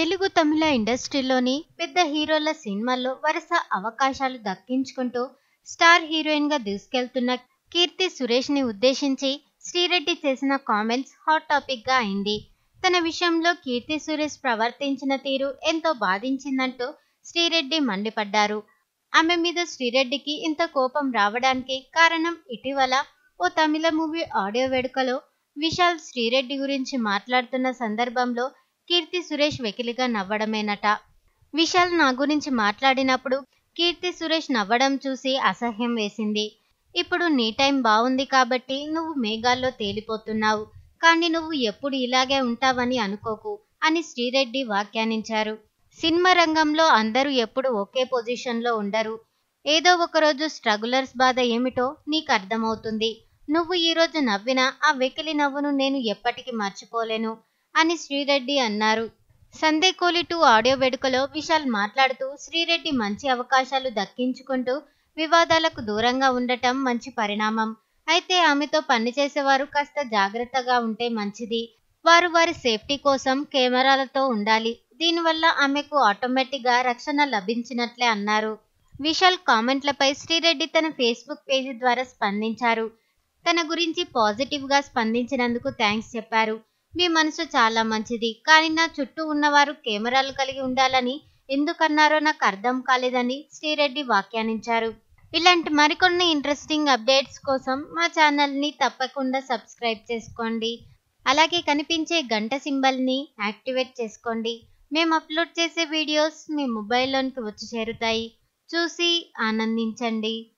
తెలుగు తమిళ ఇండస్ట్రీలోని పెద్ద హీరోల సినిమాల్లో వరుస అవకాశాలు దక్కించుకుంటూ స్టార్ హీరోయిన్ గా దూసుకెళ్తున్న కీర్తి సురేష్ ని ఉద్దేశించి శ్రీరెడ్డి చేసిన కామెంట్స్ హాట్ టాపిక్ గా అయింది తన విషయంలో కీర్తి సురేష్ ప్రవర్తించిన తీరు ఎంతో బాధించిందంటూ శ్రీరెడ్డి మండిపడ్డారు ఆమె మీద శ్రీరెడ్డికి ఇంత కోపం రావడానికి కారణం ఇటీవల ఓ తమిళ మూవీ ఆడియో వేడుకలో విశాల్ శ్రీరెడ్డి గురించి మాట్లాడుతున్న సందర్భంలో కీర్తి సురేష్ వెకిలిగా నవ్వడమేనట విశాల్ నా గురించి మాట్లాడినప్పుడు కీర్తి సురేష్ నవ్వడం చూసి అసహ్యం వేసింది ఇప్పుడు నీ టైం బాగుంది కాబట్టి నువ్వు మేఘాల్లో తేలిపోతున్నావు కానీ నువ్వు ఎప్పుడు ఇలాగే ఉంటావని అనుకోకు అని శ్రీరెడ్డి వ్యాఖ్యానించారు సినిమా రంగంలో అందరూ ఎప్పుడు ఒకే పొజిషన్లో ఉండరు ఏదో ఒకరోజు స్ట్రగులర్స్ బాధ ఏమిటో నీకు అర్థమవుతుంది నువ్వు ఈరోజు నవ్వినా ఆ వెకిలి నవ్వును నేను ఎప్పటికీ మర్చిపోలేను అని శ్రీరెడ్డి అన్నారు సందే కోలి టూ ఆడియో వేడుకలో విశాల్ మాట్లాడుతూ శ్రీరెడ్డి మంచి అవకాశాలు దక్కించుకుంటూ వివాదాలకు దూరంగా ఉండటం మంచి పరిణామం అయితే ఆమెతో పనిచేసేవారు కాస్త జాగ్రత్తగా ఉంటే మంచిది వారు వారి సేఫ్టీ కోసం కెమెరాలతో ఉండాలి దీనివల్ల ఆమెకు ఆటోమేటిక్గా రక్షణ లభించినట్లే అన్నారు విశాల్ కామెంట్లపై శ్రీరెడ్డి తన ఫేస్బుక్ పేజీ ద్వారా స్పందించారు తన గురించి పాజిటివ్గా స్పందించినందుకు థ్యాంక్స్ చెప్పారు మీ మనసు చాలా మంచిది కానీ నా చుట్టూ ఉన్నవారు కెమెరాలు కలిగి ఉండాలని ఎందుకన్నారో నాకు అర్థం కాలేదని శ్రీరెడ్డి వ్యాఖ్యానించారు ఇలాంటి మరికొన్ని ఇంట్రెస్టింగ్ అప్డేట్స్ కోసం మా ఛానల్ని తప్పకుండా సబ్స్క్రైబ్ చేసుకోండి అలాగే కనిపించే గంట సింబల్ని యాక్టివేట్ చేసుకోండి మేము అప్లోడ్ చేసే వీడియోస్ మీ మొబైల్లోనికి వచ్చి చేరుతాయి చూసి ఆనందించండి